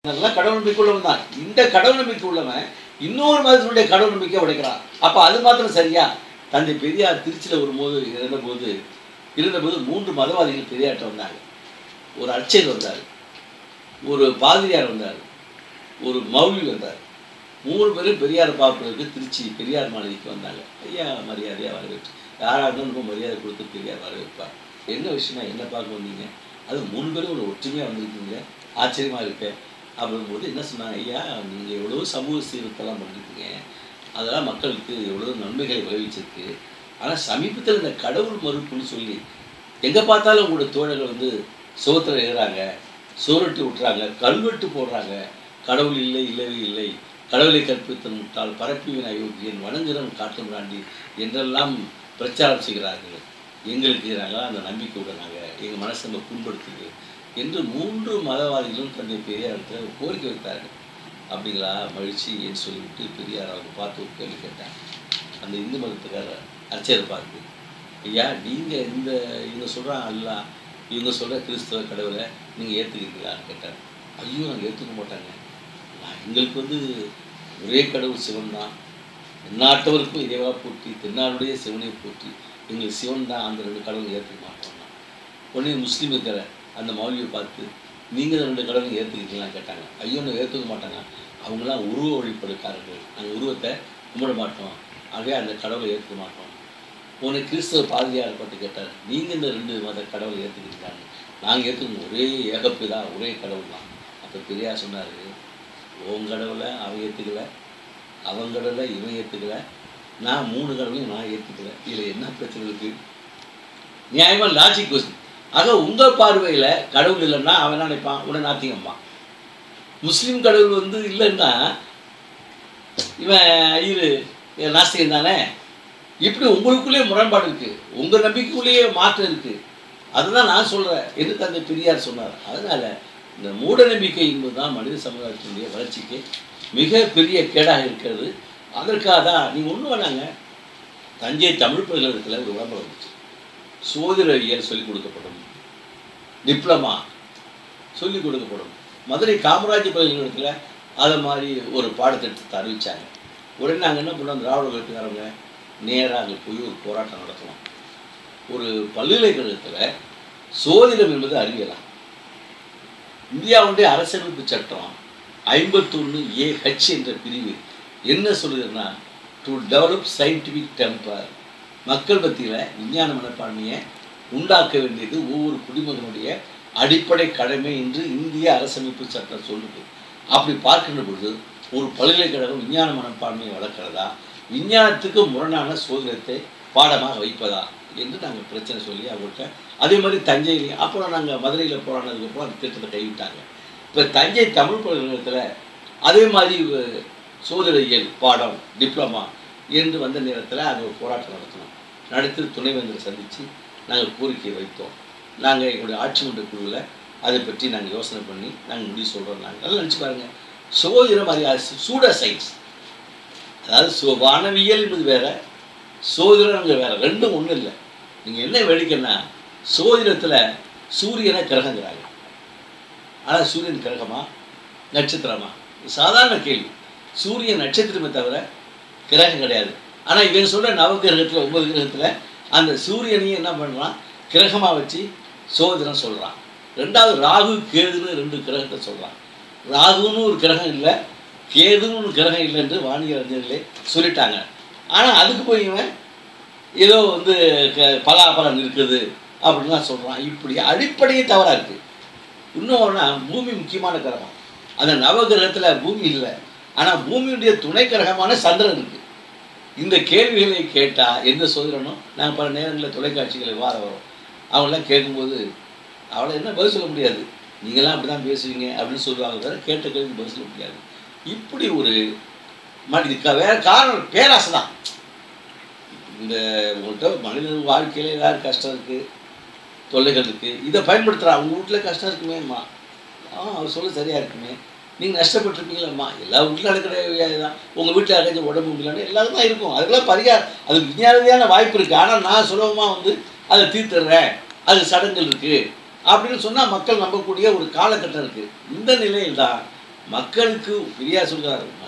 நல்லா கடவுள் நம்பிக்கை உள்ளவன் தான் இந்த கடவுள் நம்பிக்கை உள்ளவன் இன்னொரு மதத்தினுடைய கடவுள் நம்பிக்கை உடைக்கிறான் அப்போ அது மாத்திரம் சரியா தந்தை பெரியார் திருச்சியில் வரும்போது இருந்தபோது இருந்தபோது மூன்று மதவாதிகள் பெரியார்ட்ட வந்தாங்க ஒரு அர்ச்சகர் வந்தார் ஒரு பாதிரியார் வந்தார் ஒரு மௌலவி வந்தார் மூணு பேரும் பெரியார் பார்ப்பதற்கு திருச்சி பெரியார் மாளிகைக்கு வந்தாங்க ஐயா மரியாதையாக வரவேற்று யாராக இருந்தாலும் ரொம்ப மரியாதை கொடுத்து பெரியார் வரவேற்பார் என்ன விஷயமா என்ன பார்க்க வந்தீங்க அது மூணு பேரும் ஒரு ஒற்றுமையாக வந்திருக்கீங்க ஆச்சரியமாக இருக்கேன் அப்படிங்கும்போது என்ன சொன்னாங்க ஐயா நீங்கள் எவ்வளோ சமூக சீர்திருத்தம்லாம் பண்ணிருக்கீங்க அதெல்லாம் மக்களுக்கு எவ்வளோ நன்மைகளை விளைவிச்சிருக்கு ஆனால் சமீபத்தில் இந்த கடவுள் மறுப்புன்னு சொல்லி எங்கே பார்த்தாலும் உங்களோட தோழர்கள் வந்து சுகத்தில் எழுதுறாங்க சுவரட்டு விட்டுறாங்க கல்வெட்டு போடுறாங்க கடவுள் இல்லை இல்லவே இல்லை கடவுளை கற்பித்த முட்டால் பரப்பிவின் அயோக்கியன் வணங்குறன் காட்டும் ராண்டி என்றெல்லாம் பிரச்சாரம் செய்கிறார்கள் எங்களுக்கு நாங்கள் அந்த நம்பிக்கையோட நாங்கள் எங்கள் மனசை நம்ம புண்படுத்துது என்று மூன்று மதவாதிகளும் தந்தை பெரியார் இடத்துல ஒரு கோரிக்கை வைத்தார்கள் அப்படிங்களா மகிழ்ச்சி என்று சொல்லிவிட்டு பெரியார் அவங்க பார்த்து ஒரு கேள்வி கேட்டாங்க அந்த இந்து மதத்துக்காரர் அர்ச்சகரை பார்த்து ஐயா நீங்கள் இந்த இவங்க சொல்கிறாங்க அல்லா இவங்க சொல்கிற கிறிஸ்தவ கடவுளை நீங்கள் ஏற்றுக்கிறீங்களான்னு கேட்டார் ஐயோ நாங்கள் ஏற்றுக்க மாட்டாங்க நான் எங்களுக்கு வந்து ஒரே கடவுள் சிவன் தான் எந்நாட்டவருக்கும் இறைவா போற்றி தென்னாடுடைய சிவனை போற்றி எங்களுக்கு சிவன் தான் அந்த ரெண்டு கடவுள் ஏற்றுக்க மாட்டோம்னா உடனே முஸ்லீம் இருக்கிற அந்த மௌலியை பார்த்து நீங்கள் இந்த ரெண்டு கடவுள் ஏற்றுக்கிறீங்களான்னு கேட்டாங்க ஐயோ நான் ஏற்றுக்க மாட்டாங்க அவங்களாம் உருவ வழிபடுக்காரர்கள் நாங்கள் உருவத்தை கும்பிட மாட்டோம் ஆகவே அந்த கடவுளை ஏற்றுக்க மாட்டோம் உன்னை கிறிஸ்தவ பாதிரியார் பட்டு கேட்டார் நீங்கள் இந்த ரெண்டு மத கடவுளை ஏற்றுக்கிறீங்களான்னு நாங்கள் ஏற்றுக்கணும் ஒரே ஏகப்பிதா ஒரே கடவுள் தான் அப்போ பெரியார் சொன்னார் உன் கடவுளை அவன் ஏற்றுக்கல அவன் கடவுளை இவன் ஏற்றுக்கல நான் மூணு கடவுளையும் நான் ஏற்றுக்கல இதில் என்ன பிரச்சனை இருக்குது நியாயமாக லாஜிக் கொஸ்டின் ஆக உங்கள் பார்வையில் கடவுள் இல்லைன்னா அவன் என்ன நினைப்பான் உடனே நாத்திகம்பான் முஸ்லீம் கடவுள் வந்து இல்லைன்னா இவன் ஐயரு நாஸ்திகன் தானே இப்படி உங்களுக்குள்ளேயே முரண்பாடு இருக்குது உங்கள் நம்பிக்கைக்குள்ளேயே மாற்றம் இருக்குது அதுதான் நான் சொல்கிறேன் என்று தந்தை பெரியார் சொன்னார் அதனால் இந்த மூட நம்பிக்கை என்பது தான் மனித சமுதாயத்தினுடைய வளர்ச்சிக்கு மிக பெரிய கேடாக இருக்கிறது அதற்காக தான் நீங்கள் ஒன்று வேணாங்க தஞ்சை தமிழ் பல்கலைக்கழகத்தில் ஒரு விளம்பரம் வந்துச்சு சோதிடவியல் சொல்லிக் கொடுக்கப்படும் டிப்ளமா சொல்லிக் கொடுக்கப்படும் மதுரை காமராஜ் பல்கலைக்கழகத்தில் அதை மாதிரி ஒரு பாடத்திட்டத்தை அறிவித்தாங்க உடனே நாங்கள் என்ன பண்ணோம் திராவிட கழகத்துக்காரங்க நேராக அங்கே போய் ஒரு போராட்டம் நடத்தணும் ஒரு பல்கலைக்கழகத்தில் சோதிடம் என்பது அறிவியலாம் இந்தியாவுடைய அரசியலமைப்பு சட்டம் ஐம்பத்தொன்று ஏ ஹெச் என்ற பிரிவு என்ன சொல்லுதுன்னா டு டெவலப் சயின்டிஃபிக் டெம்பர் மக்கள் மத்தியில் விஞ்ஞான மனப்பான்மையை உண்டாக்க வேண்டியது ஒவ்வொரு குடிமகனுடைய அடிப்படை கடமை என்று இந்திய அரசமைப்பு சட்டம் சொல்லுது அப்படி பார்க்கின்ற பொழுது ஒரு பல்கலைக்கழகம் விஞ்ஞான மனப்பான்மையை வளர்க்கிறதா விஞ்ஞானத்துக்கு முரணான சோதனத்தை பாடமாக வைப்பதா என்று நாங்கள் பிரச்சனை சொல்லி அவங்கள்ட்ட அதே மாதிரி தஞ்சையிலையும் அப்புறம் நாங்கள் மதுரையில் போராடினதுக்கப்புறம் அந்த திட்டத்தை கைவிட்டாங்க இப்போ தஞ்சை தமிழ் பல்கலைக்கழகத்தில் அதே மாதிரி சோதனையியல் பாடம் டிப்ளமா என்று வந்த நேரத்தில் அங்கே ஒரு போராட்டம் நடத்தினோம் நடத்தி துணைவேந்தரை சந்தித்து நாங்கள் கோரிக்கையை வைத்தோம் நாங்கள் எங்களுடைய ஆட்சி மன்ற குழுவில் அதை பற்றி நாங்கள் யோசனை பண்ணி நாங்கள் முடிவு சொல்கிறோம் நாங்கள் நல்லா நினச்சி பாருங்கள் சோதிடம் அறியாது சூட சயின்ஸ் அதாவது சோ வானவியல் என்பது வேற சோதிடம்ங்க வேற ரெண்டும் ஒன்றும் இல்லை நீங்கள் என்ன வேடிக்கைன்னா சோதிடத்தில் சூரியனை கிரகங்கிறாங்க ஆனால் சூரியன் கிரகமா நட்சத்திரமா சாதாரண கேள்வி சூரியன் நட்சத்திரமே தவிர கிரகம் கிடையாது ஆனால் இவன் சொல்கிற நவகிரகத்தில் ஒன்பது கிரகத்தில் அந்த சூரியனையும் என்ன பண்ணுறான் கிரகமாக வச்சு சோதனம் சொல்கிறான் ரெண்டாவது ராகு கேதுன்னு ரெண்டு கிரகத்தை சொல்கிறான் ராகுன்னு ஒரு கிரகம் இல்லை கேதுன்னு ஒரு கிரகம் இல்லை என்று வானியல் அறிஞர்களே சொல்லிட்டாங்க ஆனால் அதுக்கு போய் இவன் ஏதோ வந்து க பலாபலம் இருக்குது அப்படின்னு தான் சொல்கிறான் இப்படி அடிப்படையே தவறாக இருக்குது இன்னொன்னா பூமி முக்கியமான கிரகம் அந்த நவகிரகத்தில் பூமி இல்லை ஆனால் பூமியுடைய துணை கிரகமான சந்திரன் இருக்குது இந்த கேள்விகளை கேட்டால் எந்த சோதரனும் நாங்கள் பல நேரங்களில் தொலைக்காட்சிகளை வார வரோம் அவங்களாம் கேட்கும்போது அவளை என்ன பதில் சொல்ல முடியாது நீங்களாம் அப்படி தான் பேசுவீங்க அப்படின்னு சொல்லுவாங்க தவிர கேட்ட கேள்வி பதில் சொல்ல முடியாது இப்படி ஒரு இதுக்கு வேற காரணம் பேராசை தான் இந்த உங்கள்கிட்ட மனித வாழ்க்கையில் ஏதாவது கஷ்டம் இருக்குது தொல்லைகள் இருக்குது இதை பயன்படுத்துகிறா உங்கள் வீட்டில் கஷ்டம் இருக்குமேம்மா ஆ அவர் சொல்ல சரியாக இருக்குமே நீங்கள் நஷ்டப்பட்டிருப்பீங்களம்மா எல்லா வீட்டிலும் நடக்கிற தான் உங்கள் வீட்டில் யாராச்சும் உடம்பு முடியலன்னு எல்லாரும் தான் இருக்கும் அதுக்கெல்லாம் பரிகாரம் அது விஞ்ஞானதியான வாய்ப்பு இருக்குது ஆனால் நான் சுலபமாக வந்து அதை தீர்த்துடுறேன் அது சடங்குகள் இருக்குது அப்படின்னு சொன்னால் மக்கள் நம்பக்கூடிய ஒரு காலகட்டம் இருக்குது இந்த நிலையில் தான் மக்களுக்கு பெரியார் சொல்கிறார்